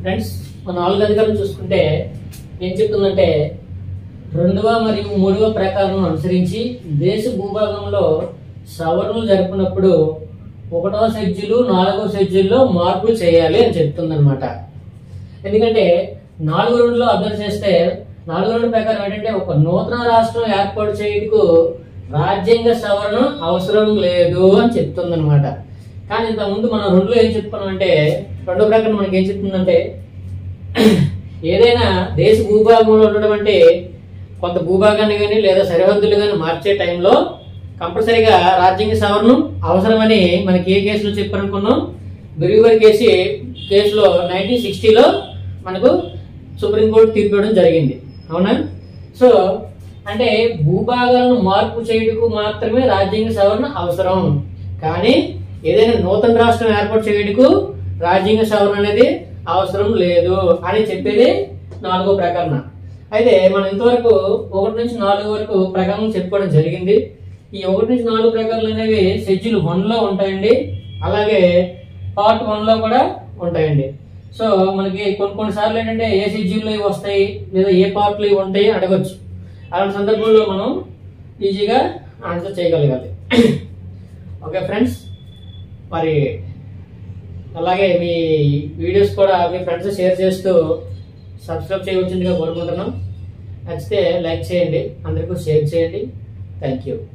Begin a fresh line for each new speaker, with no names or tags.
friends మన నాలుగు అధికారులు చూసుకుంటే ఏం చెప్తుందంటే రెండవ మరియు మూడవ ప్రకారం అనుసరించి దేశ భూభాగంలో సవరణలు జరుపునప్పుడు ఒకటవ షెడ్యూల్ నాలుగవ షెడ్యూల్లో మార్పులు చేయాలి అని చెప్తుందన్నమాట ఎందుకంటే నాలుగు రెండులో అబ్జర్వ్ చేస్తే నాలుగు రెండు ప్రకారం ఏంటంటే ఒక నూతన రాష్ట్రం ఏర్పాటు చేయటకు రాజ్యాంగ సవరణ అవసరం లేదు అని చెప్తుందన్నమాట కానీ ఇంత ముందు మనం రెండులో ఏం చెప్పుకున్నాం అంటే రెండో ప్రకారం మనకి ఏం చెప్తుందంటే ఏదైనా దేశ భూభాగంలో ఉన్నటువంటి కొంత భూభాగాన్ని కానీ లేదా సరిహద్దులు కానీ మార్చే టైంలో కంపల్సరీగా రాజ్యాంగ సవరణ అవసరమని మనకి ఏ కేసులో చెప్పారనుకున్నాం బిరుగుబరి కేసు కేసులో నైన్టీన్ సిక్స్టీలో మనకు సుప్రీంకోర్టు తీర్పు ఇవ్వడం జరిగింది అవునా సో అంటే భూభాగాలను మార్పు చేయటకు మాత్రమే రాజ్యాంగ సవరణ అవసరం కానీ ఏదైనా నూతన రాష్ట్రం ఏర్పాటు చేయటకు రాజ్యాంగ సవరణ అనేది అవసరం లేదు అని చెప్పేది నాలుగో ప్రకరణ అయితే మనం ఇంతవరకు ఒకటి నుంచి నాలుగు వరకు ప్రకరణలు చెప్పుకోవడం జరిగింది ఈ ఒకటి నుంచి నాలుగు ప్రకరణలు అనేవి షెడ్యూల్ వన్ లో ఉంటాయండి అలాగే పార్ట్ వన్ లో కూడా ఉంటాయండి సో మనకి కొన్ని కొన్ని సార్లు ఏంటంటే ఏ షెడ్యూల్లో ఇవి వస్తాయి లేదా ఏ పార్ట్లో ఇవి ఉంటాయి అని అడగొచ్చు అలాంటి సందర్భంలో మనం ఈజీగా ఆన్సర్ చేయగలగాలి ఓకే ఫ్రెండ్స్ మరి అలాగే మీ వీడియోస్ కూడా మీ ఫ్రెండ్స్ షేర్ చేస్తూ సబ్స్క్రైబ్ చేయవలసిందిగా కోరుకుంటున్నాం నచ్చితే లైక్ చేయండి అందరికీ షేర్ చేయండి థ్యాంక్ యూ